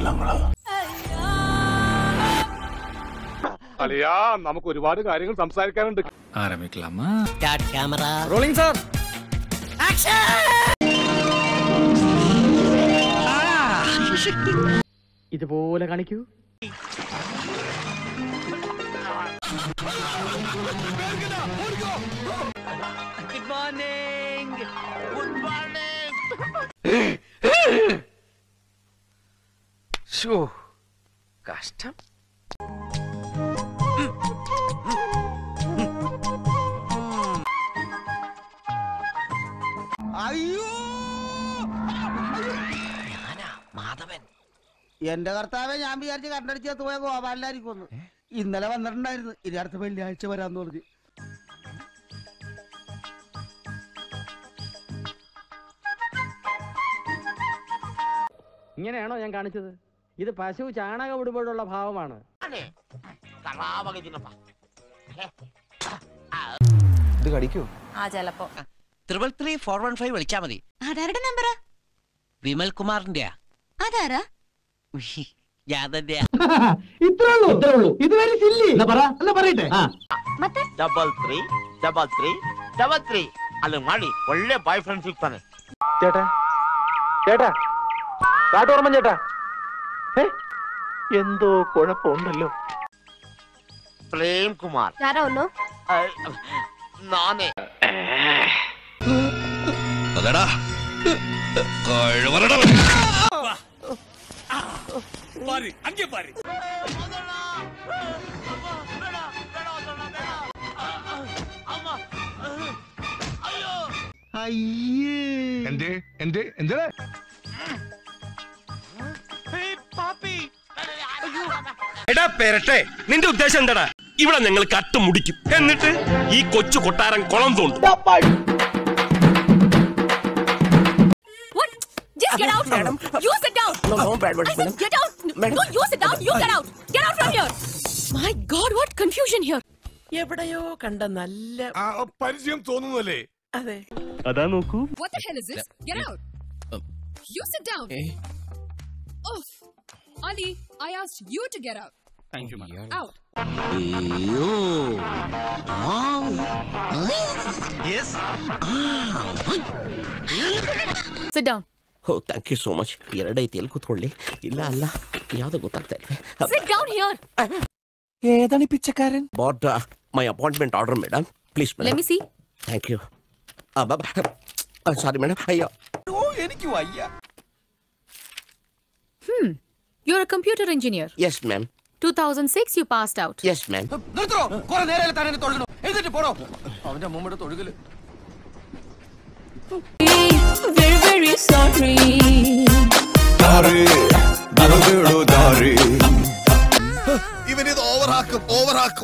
നമ്മള് അളിയാ നമുക്ക് ഒരുപാട് കാര്യങ്ങൾ സംസാരിക്കാനുണ്ട് ആരംഭിക്കലാമാ റോളിംഗ് സാർ ഇതുപോലെ കാണിക്കൂ ഗുഡ് മോർണിംഗ് ഗുഡ് മോർണിംഗ് കഷ്ടം എന്റെ കർത്താവെ ഞാൻ വിചാരിച്ച് കണ്ടടിച്ച് പോയ ഗോപാലിനായിരിക്കും ഇന്നലെ വന്നിട്ടുണ്ടായിരുന്നു ഇനി അടുത്ത വെള്ളിയാഴ്ച വരാന്ന് പറഞ്ഞു ഇങ്ങനെയാണോ ഞാൻ കാണിച്ചത് ഇത് പശു ചാണകം ഇടുമ്പോഴുള്ള ഭാവമാണ് ഇത് കടിക്കൂ ആ ചെലപ്പോ triple three four one five വിളിച്ചാ മതി ആരാരുടെ നമ്പറാ വിമൽ കുമാറിന്റെ അതാരാ ഞാൻ തന്നെയാ ಮತ್ತೆ double three double three double three ಅಲ್ಲಿ ಮಾಡಿ ಒಳ್ಳೆ ಬಾಯ್ ಫ್ರೆಂಡ್ ಸಿಗ್ತಾನೆ ചേട്ടാ ചേട്ടാ കാട്ടോർമ്മൻ ചേട്ടാ ഏ? എന്തോ കുഴപ്പമുണ്ടല്ലോ ಪ್ರೇಮ್ ಕುಮಾರ್ ಯಾರೋ ಅವನು ಅಹ್, ನಾನೇ എന്തേ എന്തേ എന്തേ എടാ പെരട്ടെ നിന്റെ ഉദ്ദേശം എന്താടാ ഇവിടെ ഞങ്ങൾ കട്ട് മുടിക്കും എന്നിട്ട് ഈ കൊച്ചു കൊട്ടാരം കുളം തോണ്ടും What? Just get out. Madam. You sit down. No, no, bad word, I said madam. get out. Madam. No, you sit down. You get out. Get out from here. My God, what confusion here. എവിടെയോ കണ്ട നല്ല പരിചയം തോന്നുന്നല്ലേ അതെ അതാ നോക്കൂ What the hell is this? Get out. You sit down. Oof. Ali, I asked you to get out. Thank you madam Out. Sit down. ಓ thank you so much ಎರಡೈತಿ ಎಲ್ಲಿ ಕೂತ್ಕೊಳ್ಳಿ ಇಲ್ಲ ಅಲ್ಲ ಯಾವ್ದು ಗೊತ್ತಾಗ್ತಾ ಇಲ್ಲ Sit down here. ഏതാണ് ഈ പിച്ചക്കാരൻ but my appointment order madam please Let madam me see. Thank you sorry madam ಅಯ್ಯೋ ഓ എനിക്ക് വയ്യ You're a computer engineer. Yes ma'am 2006, you passed out. Yes ma'am നിർത്തോ കുറെ നേരം തന്നെ തൊഴുകണോ എഴുതിട്ട് പോടോ അവന്റെ അമ്മൂമ്മയുടെ തൊഴുകല് Very, very sorry. ഇവനിത് ഓവറാക്കും ഓവറാക്കും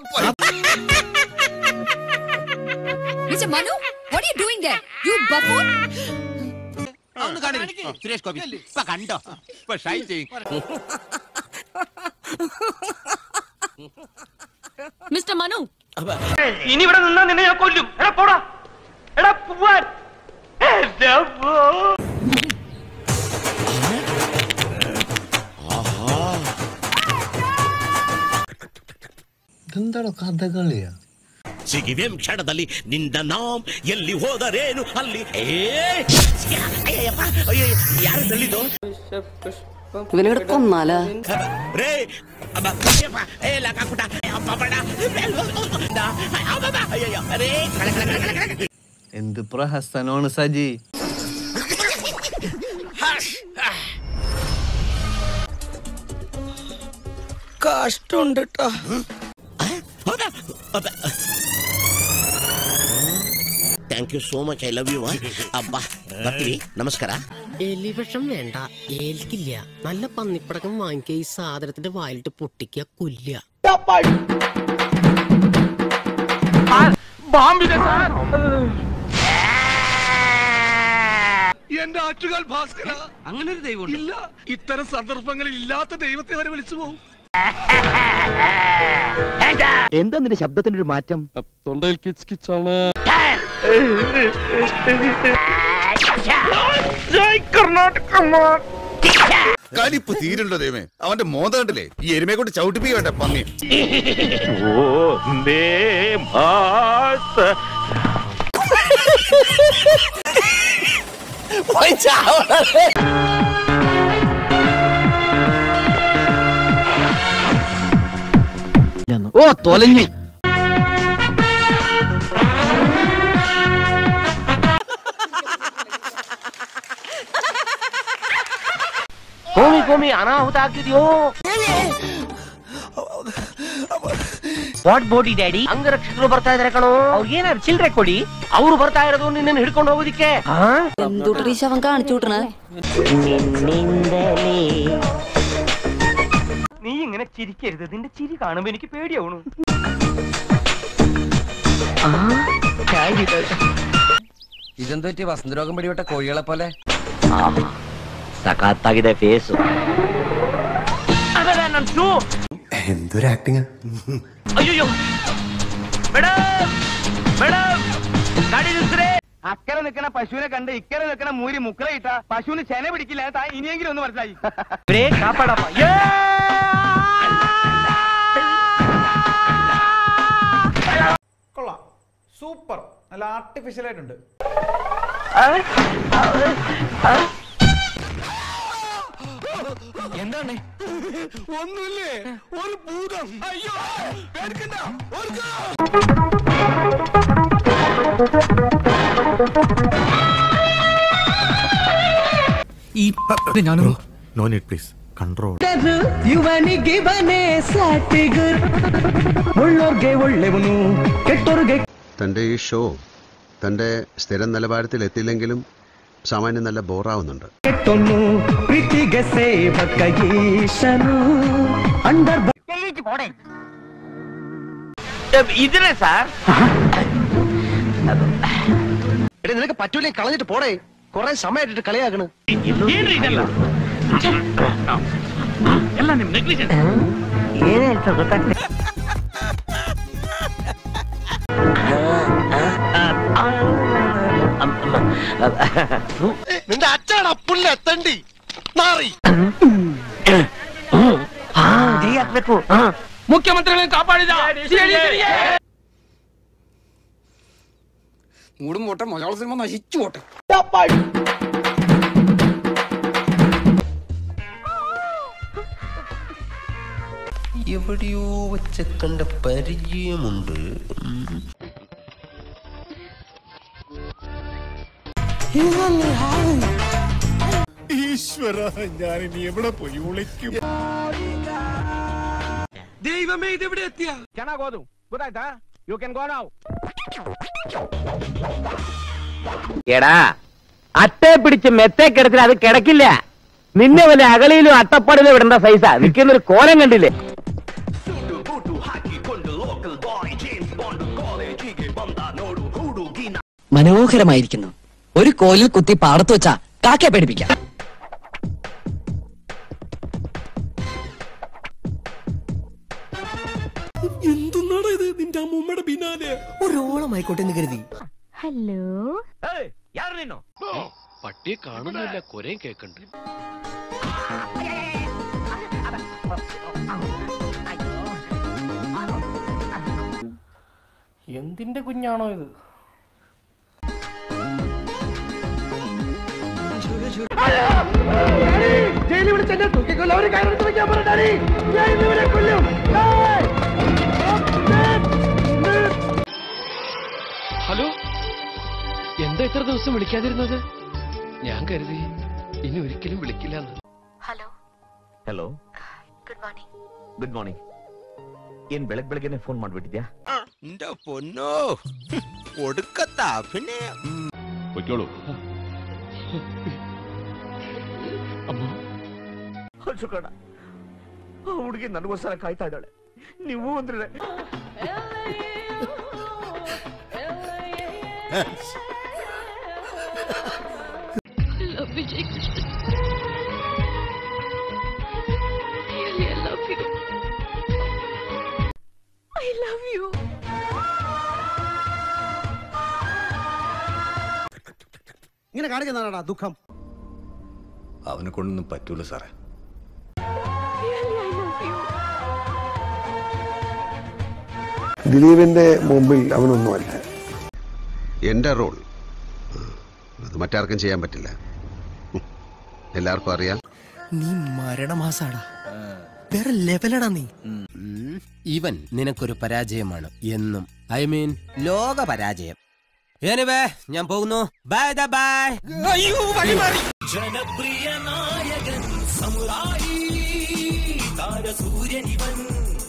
Mr. Manu, what are you doing there? You buffoon? ಅವನು ಕಾಣಿರಿ ಸುರೇಶ್ ಗೋಪಿ ಇಪ್ಪ ಕಂಡೋ ಇಪ್ಪ ಶೈ ചെയ്യും Mr. Manu, ഇനി ഇവിടെ നിന്നാ നിന്നെ ഞാൻ കൊല്ലും എടാ പോടാ എടാ പോവാൻ എന്റെ പോ ಸಿಗಿವೆಂ ಕ್ಷಣದಲ್ಲಿ ನಿನ್ನ ನಾಮ್ ಎಲ್ಲಿ ಹೋದರೇನು ಅಲ್ಲಿ ಏ ಅಯ್ಯಯ್ಯಪ್ಪ, ಅಯ್ಯಯ್ಯ, ಯಾರು ತಳ್ಳಿದ್ದು ഇവനിവിടെ കൊന്നാലാ ರೇ ಅಬ್ಬ, ಅಯ್ಯಪ್ಪ, ಏ ಲಕಾಕುಟ, ಅಬ್ಬ, ಬಡ, ಅಬ್ಬಬ್ಬ, ಅಯ್ಯಯ್ಯ, ರೇ, ಕಳ, ಕಳ, ಕಳ, ಕಳ, ಕಳ. എന്ത് പ്രഹസനമാണ് സജി കഷ്ടമുണ്ട് കേട്ടോ ಹೌದಾ? ಅಬ್ಬ. Thank you so much I love you ಅಬ್ಬಾ ಬರ್ತೀವಿ ನಮಸ್ಕಾರ എലിവിഷം വേണ്ട ഏൽക്കില്ല നല്ല പന്നിപ്പടക്കം വാങ്ങിക്കുക ഈ സാധനത്തിന്റെ വായിലിട്ട് പൊട്ടിക്കുക കൊല്ലുക എന്റെ ആറ്റുകാൽ ഭാസ്കര അങ്ങനെ ഒരു ദൈവം ഇല്ല ഇത്തരം സന്ദർഭങ്ങളിൽ ഇല്ലാത്ത ദൈവത്തെ വരെ വിളിച്ചു പോകും എന്താ നിന്റെ ശബ്ദത്തിന്റെ ഒരു മാറ്റം തൊണ്ടയിൽ കിച്ച് കിച്ചാണ് കലിപ്പ് തീരുണ്ടോ ദൈവമേ അവന്റെ മോന്ത കണ്ടില്ലേ ഈ എരുമയെ കൊണ്ട് ചവിട്ടിപ്പിക്കട്ടെ പന്നി ഓ തൊലഞ്ഞു ಕೋಮಿ ಕೋಮಿ ಅನಾಹುತ ಆಗ್ತಿದ್ಯೋ ವಾಟ್ ಬೋಡಿ ಡ್ಯಾಡಿ ಅಂಗರಕ್ಷಕರು ಬರ್ತಾ ಇದಾರೆ ಕಣೋ ಅವ್ರಿಗೆ ಏನಾದ್ರು ಚಿಲ್ಡ್ರೆ ಕೊಡಿ ಅವ್ರು ಬರ್ತಾ ಇರೋದು ನಿನ್ನ ಹಿಡ್ಕೊಂಡು ಹೋಗೋದಿಕ್ಕೆ എന്തുട്രീ ശവൻ കാണിച്ചു വിട്ടണേ നീ ഇങ്ങനെ ചിരിക്കരുത് നിന്റെ ചിരി കാണുമ്പോ എനിക്ക് പേടിയാവണു ഇതെന്തു പറ്റി വസന്തരോഗം പിടിവിട്ട കോഴികളെ പോലെ ಸಖತ್ತಾಗಿದೆ ಫೇಸು ನನ್ ಶೂ എന്തൊരു ആക്ടിങ് ಅಯ್ಯೋ ಮೇಡಮ್ ಮೇಡಮ್ ಗಾಡಿ ನಿಲ್ಸ್ರಿ അക്കരെ നിൽക്കണ പശുവിനെ കണ്ട് ഇക്കരെ നിൽക്കണ മൂരി മുക്കറ ഇട്ട പശുവിന് ചെന പിടിക്കില്ല താ ഇനിയെങ്കിലും ഒന്ന് മനസ്സിലായി ಬ್ರೇಕ್ ಕಾಪಾಡಪ್ಪ ಏ! കൊള്ളാം സൂപ്പർ നല്ല ആർട്ടിഫിഷ്യൽ ആയിട്ടുണ്ട് എന്താണ് ഒന്നുമില്ലേ ഒരു ഭൂതം അയ്യോ പേടിക്കണ്ട ഓർക്കോ ഈ ഞാനൊരു നോ നീഡ് പ്ലീസ് കൺട്രോൾ ಇವನಿಗೆ ಬನೆ ಸಾಟಿಗರ್ ಒಳ್ಳೋರ್ಗೆ ಒಳ್ಳೆವನು ಕೆಟ್ಟೋರ್ಗೆ തൻ്റെ ഈ ഷോ തൻ്റെ സ്ഥിരം നിലവാരത്തിൽ എത്തിയില്ലെങ്കിലും സാമാന്യം നല്ല ബോറാവുന്നുണ്ട് ಕೆಟ್ಟೊನ್ನು ಪ್ರೀತಿಗೆ ಸೇವಕ ಈಶನು ಅಂಡರ್ ഇതിനെ സാർ എടേ നിനക്ക് പറ്റൂലേ കളഞ്ഞിട്ട് പോടേ കൊറേ സമയമായിട്ട് കളിയാക്കണ് ಏನ್ರಿ ಇದೆಲ್ಲ ಎಲ್ಲ ನಿಮ್ ನೆಗ್ಲಿಜೆನ್ಸ್ ಏನ್ ಹೇಳ್ತಾ ಗೊತ್ತಾಗ್ತದೆ നിന്റെ അച്ഛനാണ് അപ്പുള്ള എത്തണ്ടി നാറി ಹಾಕ್ಬೇಕು മുഖ്യമന്ത്രികളെ കാപ്പാടില്ല മൂടും പോട്ടെ മലയാള സിനിമ നശിച്ചു പോട്ടെ എവിടെയോ വെച്ച് കണ്ട പരിചയമുണ്ട് ഈശ്വര ഞാൻ ഇനി എവിടെ പോയി വിളിക്കും ദൈവമേ ഇതെവിടെ എത്തിയ ಚೆನ್ನಾಗೋದು ಗೊತ್ತಾಯ್ತಾ ಯು ಕ್ಯಾನ್ ಗೋ ನಾವ್ എടാ അട്ടേ പിടിച്ച് മെത്തേ കിടത്തിൽ അത് കിടക്കില്ല നിന്നെ വല്ല അകളിയിലും അട്ടപ്പാടിലും വിടേണ്ട സൈസാ നിൽക്കുന്ന ഒരു കോലം കണ്ടില്ലേ മനോഹരമായിരിക്കുന്നു ഒരു കോലിൽ കുത്തി പാടത്ത് വെച്ചാ കാക്കയെ പേടിപ്പിക്കാം എന്തുന്നാടാ ഇത് നിന്റെ അമ്മൂമ്മയുടെ പിന്നാലെ ഒരോളമായിക്കോട്ടെ എന്ന് കരുതി ഹലോ ಯಾರು ನೀನು പട്ടിയെ കാണുന്നില്ല കൊരയും കേക്കണ്ട് എന്തിന്റെ കുഞ്ഞാണോ ഇത് ജയിലിൽ വിളിച്ച് എന്നെ തൂക്കിക്കൊല്ല ഒരു കയറെടുത്ത് വെക്കാൻ പറഞ്ഞാടി ഞാൻ ഇന്നിവരെ കൊല്ലും ഏയ്! ഹലോ എന്താ ഇത്ര ദിവസം വിളിക്കാതിരുന്നത് ഞാൻ കരുതി ഇനി ഒരിക്കലും വിളിക്കില്ല hello hello good morning good morning ಏನ್ ಬೆಳಗ್ ಬೆಳಗ್ಗೆನೆ ಫೋನ್ ಮಾಡ್ಬಿಟ್ಟಿದ್ಯಾ എന്റെ പൊന്നോ ഒടുക്കത്ത അഭിനയം പൊയ്ക്കോളൂ ಅಮ್ಮ ಹಂಚುಕಣ ಆ ಹುಡುಗಿ ನನಗೋಸ್ಕರ ಕಾಯ್ತಾ ಇದ್ದಾಳೆ ನೀವು ಅಂದ್ರೆ love you, Jake. Really, I love you. I love you. ഇങ്ങനെ കാണിക്കുന്നതാണാ ദുഃഖം അവനെ കൊണ്ടൊന്നും പറ്റൂല സാറേ ദിലീപിന്റെ മുമ്പിൽ അവനൊന്നുമല്ല എൻ്റെ റോൾ അത് മറ്റാർക്കും ചെയ്യാൻ പറ്റില്ല എല്ലാവർക്കും അറിയാം നീ മരണമാസാടാ വേറെ ലെവലടാ നീ ഇവൻ നിനക്കൊരു പരാജയമാണ് എന്നും ഐ മീൻ ലോക പരാജയം എനിവേ ഞാൻ പോകുന്നു ബൈ ദ ബൈ അയ്യോ വഴി മാറി ജനപ്രിയ നായകൻ സമുറായി താരസൂര്യനിവൻ